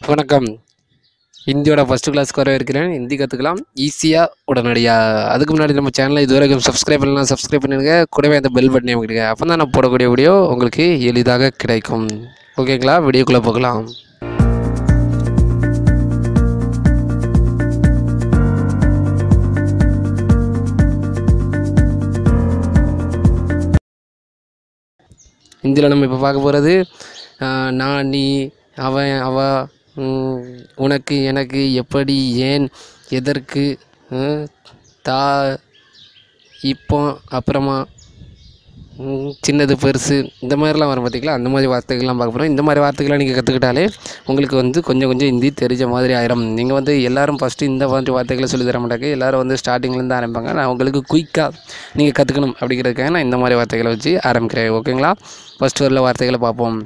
வணக்கம் ஹிந்தியோட ஃபஸ்ட்டு கிளாஸ்க்கு வர இருக்கிறேன் ஹிந்தி கற்றுக்கலாம் ஈஸியாக உடனடியாக அதுக்கு முன்னாடி நம்ம சேனலை இதுவரைக்கும் சப்ஸ்கிரைப் பண்ணலாம் சப்ஸ்கிரைப் பண்ணிடுங்க கூடவே அந்த பெல் பட்டனை அமைக்கிடுங்க அப்போ தான் நான் போடக்கூடிய வீடியோ உங்களுக்கு எளிதாக கிடைக்கும் ஓகேங்களா வீடியோக்குள்ளே போகலாம் ஹிந்தியில் நம்ம இப்போ பார்க்க போகிறது நான் நீ அவன் அவ ம், உனக்கு எனக்கு எப்படி ஏன் எதற்கு ம், தா இப்போ அப்புறமா ம், சின்னது பெருசு இந்த மாதிரிலாம் வரும் பார்த்தீங்களா அந்த மாதிரி வார்த்தைகள்லாம் பார்க்க போகிறோம் இந்த மாதிரி வார்த்தைகள்லாம் நீங்கள் கற்றுக்கிட்டாலே உங்களுக்கு வந்து கொஞ்சம் கொஞ்சம் ஹிந்தி தெரிஞ்ச மாதிரி ஆயிரும் நீங்கள் வந்து எல்லாரும் ஃபஸ்ட்டு இந்த மாதிரி வார்த்தைகளை சொல்லி தர மாட்டாங்க எல்லாரும் வந்து ஸ்டார்டிங்லேருந்து ஆரம்பிப்பாங்க நான் உங்களுக்கு குயிக்காக நீங்கள் கற்றுக்கணும் அப்படிங்கிறதுக்காக நான் இந்த மாதிரி வார்த்தைகளை வச்சு ஆரம்பிக்கிறேன் ஓகேங்களா ஃபஸ்ட் வரல வார்த்தைகளை பார்ப்போம்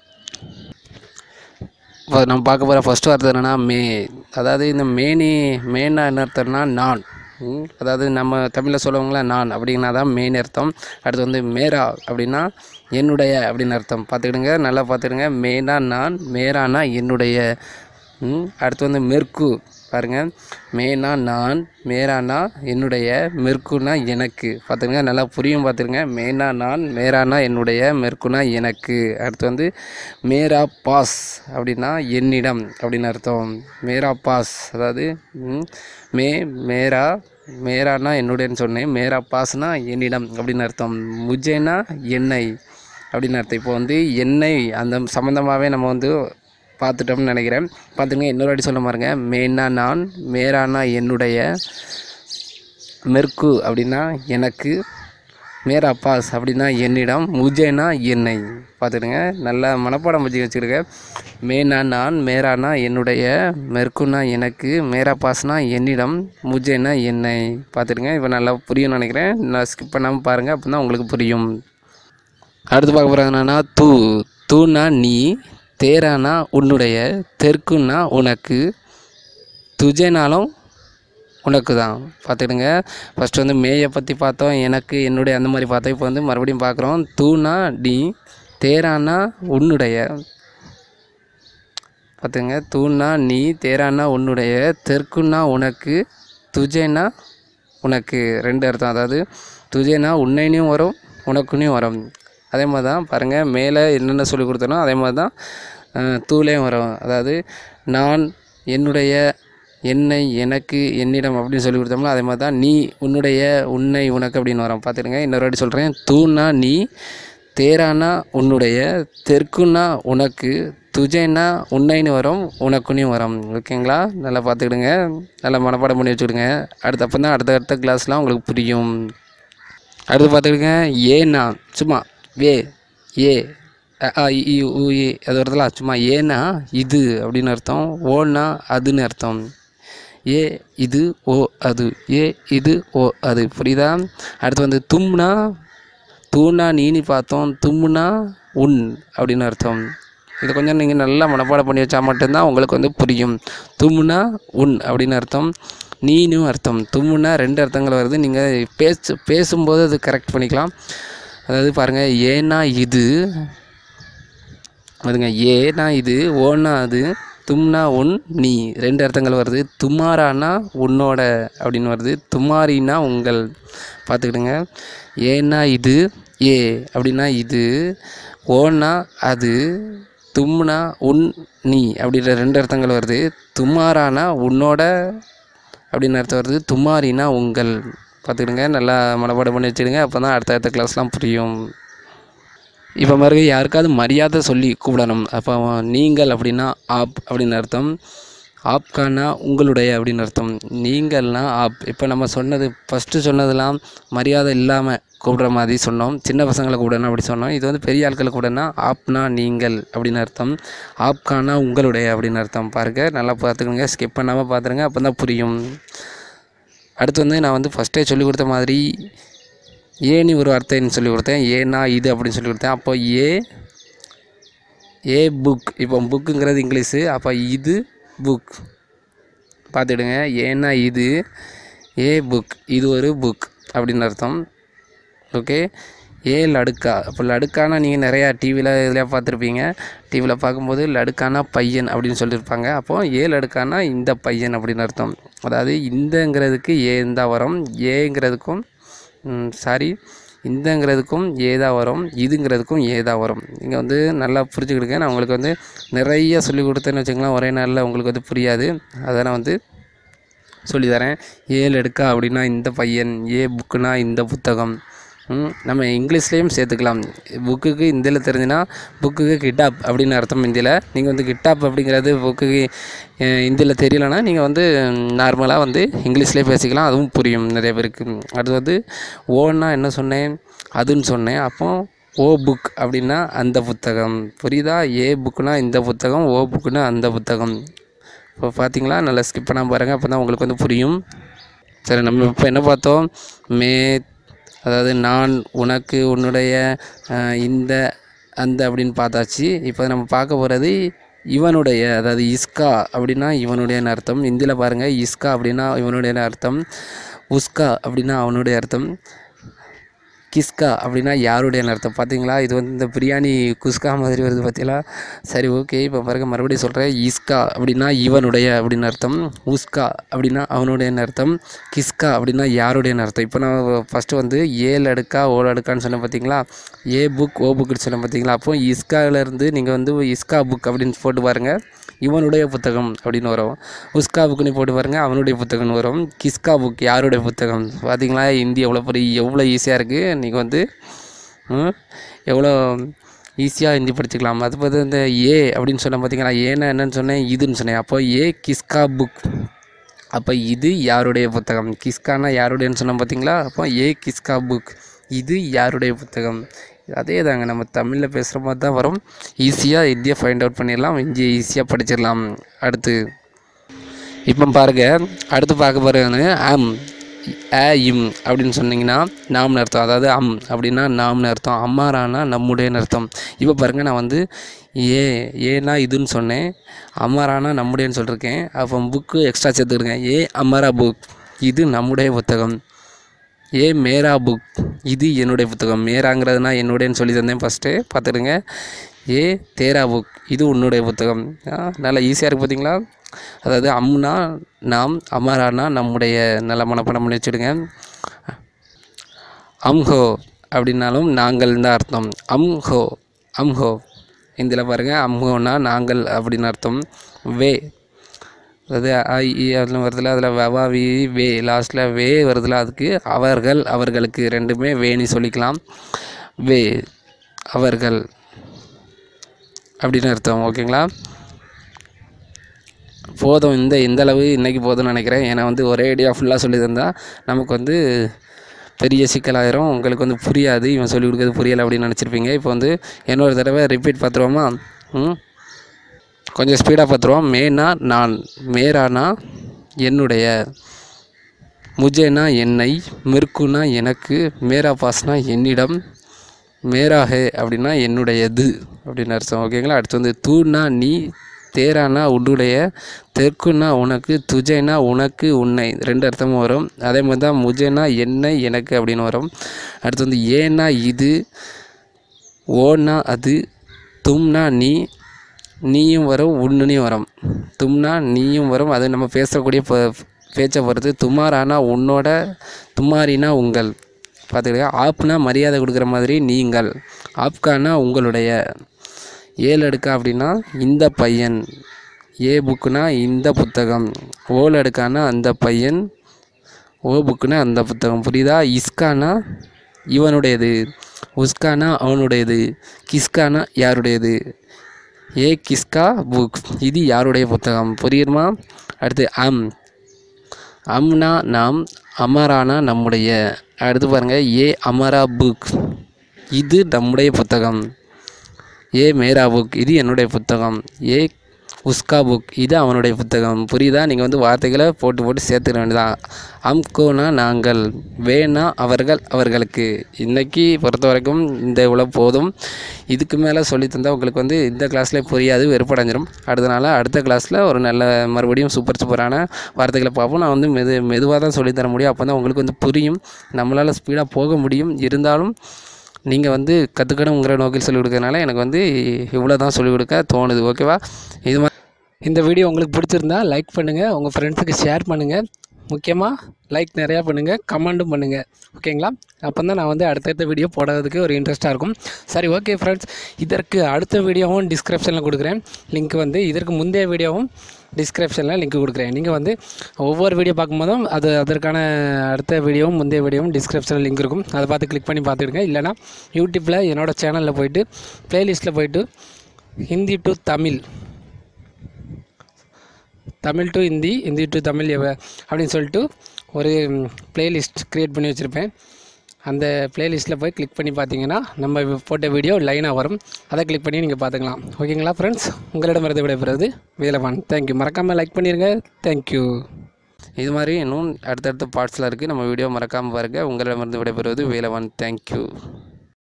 இப்போ நம்ம பார்க்க போகிற ஃபஸ்ட் வார்த்தை என்னென்னா மே அதாவது இந்த மேனி மேனா என்ன அர்த்தம்னா நான் ம், அதாவது நம்ம தமிழில் சொல்லுவாங்களா நான் அப்படின்னா தான் மெயின் அர்த்தம் அடுத்து வந்து மேரா அப்படின்னா என்னுடைய அப்படின்னு அர்த்தம் பார்த்துக்கிடுங்க நல்லா பார்த்துக்கிடுங்க மேனா நான் மேரானா என்னுடைய ம், அடுத்து வந்து மெர்க்கு பாருங்கள் மேனா நான் மேரானா என்னுடைய மெர்க்குனா எனக்கு பார்த்துங்க நல்லா புரியும் பார்த்துருங்க மேனா நான் மேரானா என்னுடைய மெர்க்குனா எனக்கு அடுத்து வந்து மேரா பாஸ் அப்படின்னா என்னிடம் அப்படின்னு அர்த்தம் மேரா பாஸ் அதாவது ம், மே மேரா மேரானா என்னுடையன்னு சொன்னேன் மேரா பாஸ்னா என்னிடம் அப்படின்னு அர்த்தம் முஜேனா எண்ணெய் அப்படின்னு அர்த்தம் இப்போ வந்து எண்ணெய் அந்த சம்மந்தமாகவே நம்ம வந்து பார்த்துட்டோம்னு நினைக்கிறேன் பார்த்துங்க இன்னொரு வாட்டி சொல்ல பாருங்க மேனா நான் மேரானா என்னுடைய மெர்க்கு அப்படின்னா எனக்கு மேரா பாஸ் அப்படின்னா என்னிடம் முஜேனா என்னை பார்த்துடுங்க நல்லா மனப்பாடம் வச்சு வச்சுருக்க மேனா நான் மேரானா என்னுடைய மெர்க்குனா எனக்கு மேரா பாஸ்னா என்னிடம் முஜேனா என்னை பார்த்துடுங்க இப்போ நல்லா புரியும்னு நினைக்கிறேன் நான் ஸ்கிப் பண்ணாமல் பாருங்கள் அப்போ தான் உங்களுக்கு புரியும் அடுத்து பார்க்க போகிறது என்னன்னா தூ தூனா நீ தேரானா உன்னுடைய தெற்குன்னா உனக்கு துஜேனாலும் உனக்கு தான் பார்த்துடுங்க ஃபஸ்ட்டு வந்து மேயை பற்றி பார்த்தோம் எனக்கு என்னுடைய அந்த மாதிரி பார்த்தோம் இப்போ வந்து மறுபடியும் பார்க்குறோம் தூனா நீ தேரானா உன்னுடைய பார்த்துங்க தூணா நீ தேரானா உன்னுடைய தெற்குன்னா உனக்கு துஜேனா உனக்கு ரெண்டு அர்த்தம் அதாவது துஜேனா உன்னைனையும் வரும் உனக்குனையும் வரும் அதே மாதிரி தான் பாருங்கள் மேலே என்னென்ன சொல்லி கொடுத்தனோ அதே மாதிரி தான் அஹ், தூளையும் வரும் அதாவது நான் என்னுடைய என்னை எனக்கு என்னிடம் அப்படின்னு சொல்லி கொடுத்தோம்னா அதே மாதிரி தான் நீ உன்னுடைய உன்னை உனக்கு அப்படின்னு வரும் பார்த்துடுங்க இன்னொரு வாட்டி சொல்கிறேன் தூணா நீ தேரானா உன்னுடைய தெற்குன்னா உனக்கு துஜேனா உன்னைன்னு வரும் உனக்குன்னு வரும் ஓகேங்களா நல்லா பார்த்துக்கிடுங்க நல்லா மனப்பாடம் பண்ணி வச்சுக்கிடுங்க அடுத்து அப்போ தான் அடுத்த அடுத்த கிளாஸ்லாம் உங்களுக்கு புரியும் அடுத்து பார்த்துக்கிடுங்க ஏனா சும்மா வே ஏ அ, ஆ, இ, ஈ, உ, ஏ அது வருதுல சும்மா ஏனா இது அப்படின்னு அர்த்தம் ஓனா அதுன்னு அர்த்தம் ஏ இது ஓ அது ஏ இது ஓ அது புரியுதா அடுத்து வந்து தும்னா தூணா நீனி பார்த்தோம் தும்முனா உன் அப்படின்னு அர்த்தம் இது கொஞ்சம் நீங்கள் நல்லா மனப்பாடம் பண்ணி வச்சா மட்டும்தான் உங்களுக்கு வந்து புரியும் தும்முனா உன் அப்படின்னு அர்த்தம் நீனும் அர்த்தம் தும்முனா ரெண்டு அர்த்தங்கள் வருது நீங்கள் பேசு பேசும்போது அது கரெக்ட் பண்ணிக்கலாம் அதாவது பாருங்கள் ஏன்னா இது அதுங்க ஏனா இது ஓனா அது தும்னா உன் நீ ரெண்டு அர்த்தங்கள் வருது துமாரானா உன்னோட அப்படின்னு வருது துமாரினா உங்கள் பார்த்துக்கிடுங்க ஏனா இது ஏ அப்படின்னா இது ஓனா அது தும்னா உன் நீ அப்படின்ற ரெண்டு அர்த்தங்கள் வருது துமாரானா உன்னோட அப்படின்னு அர்த்தம் வருது துமாரினா உங்கள் பார்த்துக்கிடுங்க நல்லா மனப்பாடம் பண்ணி வச்சுடுங்க அப்போ தான் அடுத்த அடுத்த கிளாஸ்லாம் புரியும் இப்போ மறுபடி யாருக்காவது மரியாதை சொல்லி கூப்பிடணும் அப்போ நீங்கள் அப்படின்னா ஆப் அப்படின்னு அர்த்தம் ஆப்கானா உங்களுடைய அப்படின்னு அர்த்தம் நீங்கள்னா ஆப் இப்போ நம்ம சொன்னது ஃபஸ்ட்டு சொன்னதெல்லாம் மரியாதை இல்லாமல் கூப்பிடுற மாதிரி சொன்னோம் சின்ன பசங்களை கூப்பிடணும் அப்படி சொன்னோம் இது வந்து பெரிய ஆட்களை கூடனா ஆப்னா நீங்கள் அப்படின்னு அர்த்தம் ஆப்கானா உங்களுடைய அப்படின்னு அர்த்தம் பாருங்க நல்லா பார்த்துக்கோங்க ஸ்கிப் பண்ணாமல் பார்த்துருங்க அப்போ தான் புரியும் அடுத்து வந்து நான் வந்து ஃபஸ்ட்டே சொல்லி கொடுத்த மாதிரி ஏனி ஒரு வார்த்தைன்னு சொல்லி கொடுத்தேன் ஏனா இது அப்படின்னு சொல்லி கொடுத்தேன் அப்போ ஏ ஏ புக் இப்போ புக்குங்கிறது இங்கிலீஷு அப்போ இது புக் பார்த்துடுங்க ஏன்னா இது ஏ புக் இது ஒரு புக் அப்படின்னு அர்த்தம் ஓகே ஏ லடுக்கா இப்போ லடுக்கானா நீங்கள் நிறையா டிவியில் இதில் பார்த்துருப்பீங்க டிவியில் பார்க்கும்போது லடுக்கானா பையன் அப்படின்னு சொல்லியிருப்பாங்க அப்போது ஏ லடுக்கானா இந்த பையன் அப்படின்னு அர்த்தம் அதாவது இந்தங்கிறதுக்கு ஏன் தான் வரும் ஏங்கிறதுக்கும் சாரி இந்தங்கிறதுக்கும் ஏ தான் வரும் இதுங்கிறதுக்கும் ஏ தான் வரும் நீங்கள் வந்து நல்லா புரிஞ்சுக்கிடுங்க நான் உங்களுக்கு வந்து நிறைய சொல்லி கொடுத்தேன்னு வச்சுங்களேன் ஒரே நாளில் உங்களுக்கு வந்து புரியாது அதை நான் வந்து சொல்லித்தரேன் ஏழு எடுக்கா அப்படின்னா இந்த பையன் ஏ புக்குனா இந்த புத்தகம் ம், நம்ம இங்கிலீஷ்லேயும் சேர்த்துக்கலாம் புக்குக்கு இந்தியில் தெரிஞ்சுன்னா புக்குக்கு கிட்டாப் அப்படின்னு அர்த்தம் இந்தியில் நீங்கள் வந்து கிட்டாப் அப்படிங்கிறது புக்குக்கு இந்தியில் தெரியலனா நீங்கள் வந்து நார்மலாக வந்து இங்கிலீஷ்லேயே பேசிக்கலாம் அதுவும் புரியும் நிறைய பேருக்கு அடுத்து வந்து ஓன்னா என்ன சொன்னேன் அதுன்னு சொன்னேன் அப்போ ஓ புக் அப்படின்னா அந்த புத்தகம் புரியுதா ஏ புக்குனா இந்த புத்தகம் ஓ புக்குனா அந்த புத்தகம் இப்போ பார்த்தீங்களா நல்லா ஸ்கிப் பண்ணாமல் பாருங்கள் அப்போ தான் உங்களுக்கு வந்து புரியும் சரி நம்ம இப்போ என்ன பார்த்தோம் மே அதாவது நான் உனக்கு உன்னுடைய அஹ், இந்த அந்த அப்படின்னு பார்த்தாச்சு இப்போ நம்ம பார்க்க போகிறது இவனுடைய அதாவது இஸ்கா அப்படின்னா இவனுடைய அர்த்தம் இந்தியில் பாருங்கள் இஸ்கா அப்படின்னா இவனுடைய அர்த்தம் உஸ்கா அப்படின்னா அவனுடைய அர்த்தம் கிஸ்கா அப்படின்னா யாருடைய அர்த்தம் பார்த்தீங்களா இது வந்து இந்த பிரியாணி குஸ்கா மாதிரி வருது பார்த்தீங்களா சரி ஓகே இப்போ பாருங்க மறுபடியும் சொல்கிறேன் இஸ்கா அப்படின்னா இவனுடைய அப்படின்னு அர்த்தம் உஸ்கா அப்படின்னா அவனுடைய அர்த்தம் கிஸ்கா அப்படின்னா யாருடைய அர்த்தம் இப்போ நான் ஃபஸ்ட்டு வந்து ஏழு அடுக்கா ஓல் அடுக்கான்னு சொன்னேன் பார்த்தீங்களா ஏ புக் ஓ புக்குன்னு சொன்னேன் பார்த்தீங்களா அப்போ இஸ்காவிலேருந்து நீங்கள் வந்து இஸ்கா புக் அப்படின்னு போட்டு பாருங்கள் இவனுடைய புத்தகம் அப்படின்னு வரும் உஸ்கா புக்குன்னு போட்டு பாருங்கள் அவனுடைய புத்தகம்னு வரும் கிஸ்கா புக் யாருடைய புத்தகம் பார்த்தீங்களா ஹிந்தி எவ்வளோ பெரிய எவ்வளோ ஈஸியாக இருக்குது நீங்கள் வந்து ம், எவ்வளோ ஈஸியாக ஹிந்தி படிச்சுக்கலாம் அது பார்த்து இந்த ஏ அப்படின்னு சொன்னேன் பார்த்தீங்களா ஏன்னா என்னன்னு சொன்னேன் இதுன்னு சொன்னேன் அப்போ ஏ கிஸ்கா புக் அப்போ இது யாருடைய புத்தகம் கிஸ்கானா யாருடையன்னு சொன்னோம் பார்த்தீங்களா அப்போ ஏ கிஸ்கா புக் இது யாருடைய புத்தகம் அதே தாங்க நம்ம தமிழில் பேசுகிற மாதிரி தான் வரும் ஈஸியாக ஹிந்தியை ஃபைண்ட் அவுட் பண்ணிடலாம் ஹிந்தியை ஈஸியாக படிச்சிடலாம் அடுத்து இப்போ பாருங்க அடுத்து பார்க்க போகிறது அம் அ இம் அப்படின்னு சொன்னீங்கன்னா நாம்னு அர்த்தம் அதாவது அம் அப்படின்னா நாம்னு அர்த்தம் அம்மாரானா நம்முடையன்னு அர்த்தம் இப்போ பாருங்க நான் வந்து ஏ ஏனா இதுன்னு சொன்னேன் அம்மாரானா நம்முடையன்னு சொல்லியிருக்கேன் அப்போ புக்கு எக்ஸ்ட்ரா சேர்த்துருக்கேன் ஏ அம்மாரா புக் இது நம்முடைய புத்தகம் ஏ மேரா புக் இது என்னுடைய புத்தகம் மேராங்கிறதுனா என்னுடையன்னு சொல்லி தந்தேன் ஃபஸ்ட்டு பார்த்துடுங்க ஏ தேரா புக் இது உன்னுடைய புத்தகம் ஆ, நல்லா ஈஸியாக இருக்குது பார்த்தீங்களா அதாவது அம்னா நாம் அமரானா நம்முடைய நல்ல மனப்படம் பண்ணி வச்சுடுங்க அம்ஹோ அப்படின்னாலும் நாங்கள் தான் அர்த்தம் அம்ஹோ அம்ஹோ இதில் பாருங்கள் அம்ஹோனா நாங்கள் அப்படின்னு அர்த்தம் வே அதாவது ஐ இ அதில் வருதுல அதில் வவா வி வே லாஸ்ட்டில் வே வருதுல அதுக்கு அவர்கள் அவர்களுக்கு ரெண்டுமே வேணி சொல்லிக்கலாம் வே அவர்கள் அப்படின்னு அர்த்தம் ஓகேங்களா போதும் இந்த இந்த அளவு இன்றைக்கி போதும்னு நினைக்கிறேன் ஏன்னா வந்து ஒரே ஐடியா ஃபுல்லாக சொல்லி தந்தால் நமக்கு வந்து பெரிய சிக்கலாயிரும் உங்களுக்கு வந்து புரியாது இவன் சொல்லி கொடுக்குறது புரியலை அப்படின்னு நினச்சிருப்பீங்க இப்போ வந்து இன்னொரு தடவை ரிப்பீட் பார்த்துருவோமா ம் கொஞ்சம் ஸ்பீடாக பார்த்துருவோம் மேனா நான் மேரானா என்னுடைய முஜேனா என்னை மிர்குனா எனக்கு மேரா பாஸ்னா என்னிடம் மேரா ஹே அப்படின்னா என்னுடையது அப்படின்னு அர்த்தம் ஓகேங்களா அடுத்து வந்து தூனா நீ தேரானா உன்னுடைய தெற்குனா உனக்கு துஜைனா உனக்கு உன்னை ரெண்டு அர்த்தமும் வரும் அதே மாதிரி தான் முஜேனா என்னை எனக்கு அப்படின்னு வரும் அடுத்து வந்து ஏனா இது ஓனா அது தும்னா நீ நீயும் வரும் உன்னுனையும் வரும் தும்னா நீயும் வரும் அது நம்ம பேசக்கூடிய ப- பேச்சை பொறுத்து துமாரானா உன்னோட துமாரினா உங்கள் பார்த்துக்கிட்டா ஆப்னா மரியாதை கொடுக்குற மாதிரி நீங்கள் ஆப்கானா உங்களுடைய ஏழு அடுக்கா அப்படின்னா இந்த பையன் ஏ புக்குனா இந்த புத்தகம் ஓல் அடுக்கானா அந்த பையன் ஓ புக்குனா அந்த புத்தகம் புரியுதா இஸ்கானா இவனுடையது உஸ்கானா அவனுடையது கிஸ்கானா யாருடையது ஏ கிஸ்கா புக் இது யாருடைய புத்தகம் புரியுமா அடுத்து அம் அம்னா நாம் அமரானா நம்முடைய அடுத்து பாருங்கள் ஏ அமரா புக் இது நம்முடைய புத்தகம் ஏ மேரா புக் இது என்னுடைய புத்தகம் ஏ உஸ்கா புக் இது அவனுடைய புத்தகம் புரியுதா நீங்கள் வந்து வார்த்தைகளை போட்டு போட்டு சேர்த்துக்க வேண்டியதான் அம்கோனா நாங்கள் வேணா அவர்கள் அவர்களுக்கு இன்னைக்கு பொறுத்த வரைக்கும் இந்த இவ்வளோ போதும் இதுக்கு மேலே சொல்லி தந்தால் உங்களுக்கு வந்து இந்த கிளாஸ்லேயே புரியாது வெறுப்படைஞ்சிரும் அடுத்த நாள் அடுத்த கிளாஸில் ஒரு நல்ல மறுபடியும் சூப்பர் சூப்பரான வார்த்தைகளை பார்ப்போம் நான் வந்து மெது மெதுவாக தான் சொல்லித் தர முடியும் அப்போ தான் உங்களுக்கு வந்து புரியும் நம்மளால் ஸ்பீடாக போக முடியும் இருந்தாலும் நீங்கள் வந்து கற்றுக்கணுங்கிற நோக்கில் சொல்லிக் கொடுக்கறனால எனக்கு வந்து இவ்வளோ தான் சொல்லிக் கொடுக்க தோணுது ஓகேவா இது மாதிரி இந்த வீடியோ உங்களுக்கு பிடிச்சிருந்தா லைக் பண்ணுங்கள் உங்கள் ஃப்ரெண்ட்ஸுக்கு ஷேர் பண்ணுங்கள் முக்கியமாக லைக் நிறையா பண்ணுங்கள் கமெண்ட்டும் பண்ணுங்கள் ஓகேங்களா அப்போ தான் நான் வந்து அடுத்தடுத்த வீடியோ போடுறதுக்கு ஒரு இன்ட்ரெஸ்ட்டாக இருக்கும் சரி ஓகே ஃப்ரெண்ட்ஸ் இதற்கு அடுத்த வீடியோவும் டிஸ்கிரிப்ஷனில் கொடுக்குறேன் லிங்க் வந்து இதற்கு முந்தைய வீடியோவும் டிஸ்கிரிப்ஷனில் லிங்க் கொடுக்குறேன் நீங்கள் வந்து ஒவ்வொரு வீடியோ பார்க்கும்போதும் அது அதற்கான அடுத்த வீடியோவும் முந்தைய வீடியோவும் டிஸ்கிரிப்ஷனில் லிங்க் இருக்கும் அதை பார்த்து கிளிக் பண்ணி பார்த்துடுங்க இல்லைனா யூடியூப்பில் என்னோட சேனலில் போயிட்டு ப்ளேலிஸ்ட்டில் போயிட்டு Hindi to Tamil Tamil to Hindi Hindi to Tamil எவ அப்படின்னு சொல்லிட்டு ஒரு பிளேலிஸ்ட் க்ரியேட் பண்ணி வச்சுருப்பேன் அந்த பிளேலிஸ்ட்டில் போய் கிளிக் பண்ணி பார்த்தீங்கன்னா நம்ம வி- போட்ட வீடியோ லைனாக வரும் அதை கிளிக் பண்ணி நீங்கள் பார்த்துக்கலாம் ஓகேங்களா ஃப்ரெண்ட்ஸ் உங்களிடமிருந்து விடைபெறுவது வேலவான் தேங்க்யூ மறக்காமல் லைக் பண்ணிடுங்க தேங்க்யூ இது மாதிரி இன்னும் அடுத்தடுத்த பார்ட்ஸில் இருக்குது நம்ம வீடியோ மறக்காமல் பாருங்கள் உங்களிடமிருந்து விடைபெறுவது வேலவான் தேங்க்யூ